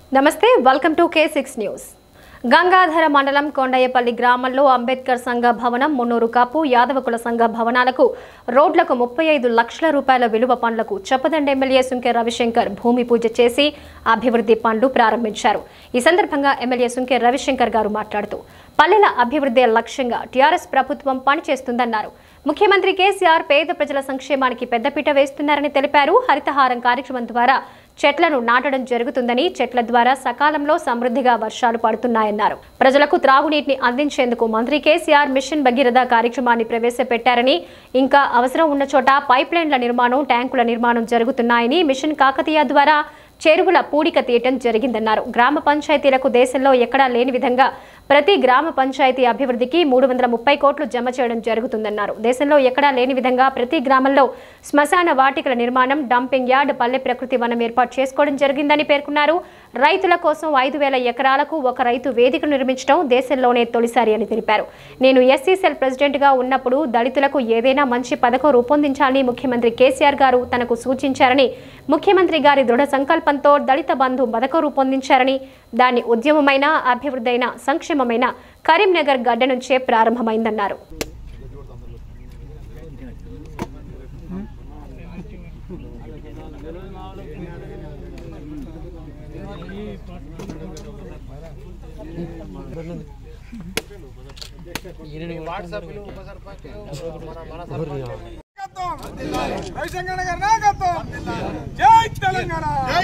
నమస్తే welcome to K six news Gangadhara మండలం కొండయ్యపల్లి గ్రామంలో అంబేద్కర్ సంఘ భవనం మున్నూరు కాపు యాదవకుల సంఘ భవనాలకు రోడ్లకు ముప్పై ఐదు లక్షల రూపాయల విలువ పనులకు చెప్పదండి ఎమ్మెల్యే సుంకె రవిశంకర్ భూమి పూజ చేసి అభివృద్ధి పనులు ప్రారంభించారు ఈ సందర్భంగా ఎమ్మెల్యే సుంకె రవిశంకర్ గారు మాట్లాడుతూ పల్లెల అభివృద్ధి లక్ష్యంగా టీఆర్ఎస్ ప్రభుత్వం పనిచేస్తుందన్నారు ముఖ్యమంత్రి కేసీఆర్ పేద ప్రజల సంక్షేమానికి పెద్దపీట వేస్తున్నారని తెలిపారు హరితహారం కార్యక్రమం ద్వారా చెట్లను నాటడం జరుగుతుందని చెట్ల ద్వారా సకాలంలో సమృద్ధిగా వర్షాలు పడుతున్నాయన్నారు ప్రజలకు త్రాగునీటిని అందించేందుకు మంత్రి కేసీఆర్ మిషన్ భగీరథ కార్యక్రమాన్ని ప్రవేశపెట్టారని ఇంకా అవసరం ఉన్న చోట పైప్ లైన్ల నిర్మాణం ట్యాంకుల నిర్మాణం జరుగుతున్నాయని మిషన్ కాకతీయ ద్వారా చెరువుల పూడిక తీయటం జరిగిందన్నారు గ్రామ పంచాయతీలకు దేశంలో ఎక్కడా లేని విధంగా ప్రతి గ్రామ పంచాయతీ అభివృద్ధికి మూడు వందల ముప్పై కోట్లు జమ చేయడం జరుగుతుందన్నారు దేశంలో ఎక్కడా లేని విధంగా ప్రతి గ్రామంలో శ్మశాన వాటికల నిర్మాణం డంపింగ్ యార్డ్ పల్లె ప్రకృతి వనం ఏర్పాటు చేసుకోవడం జరిగిందని పేర్కొన్నారు రైతుల కోసం ఐదు వేల ఎకరాలకు ఒక రైతు వేదికను నిర్మించడం దేశంలోనే తొలిసారి అని తెలిపారు నేను ఎస్సీ సెల్ ప్రెసిడెంట్గా ఉన్నప్పుడు దళితులకు ఏదైనా మంచి పథకం రూపొందించాలని ముఖ్యమంత్రి కేసీఆర్ గారు తనకు సూచించారని ముఖ్యమంత్రి గారి దృఢ సంకల్పంతో దళిత బంధు పథకం రూపొందించారని దాని ఉద్యమమైన అభివృద్ధైన సంక్షేమమైన కరీంనగర్ గడ్డ నుంచే ప్రారంభమైందన్నారు రవిశంకర్ గారి నాయకత్వం జై తెలంగాణ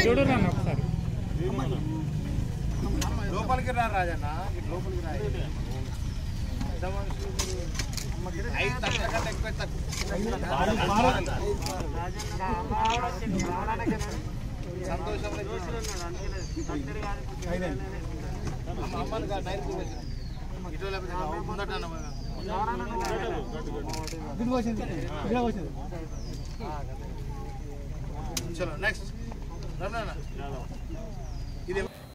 లోపలికి రా రాజన్న ఇటు లోపలికి రా ఐదు తక్కువ కంటే ఎక్కువ తక్కువ. సంతోషంలో అమ్మ, అమ్మని కాదు, నైరుతి వేసిన. ఇటు లేకపోతే ముందట అన్న. చలో నెక్స్ట్ రమణ ఇది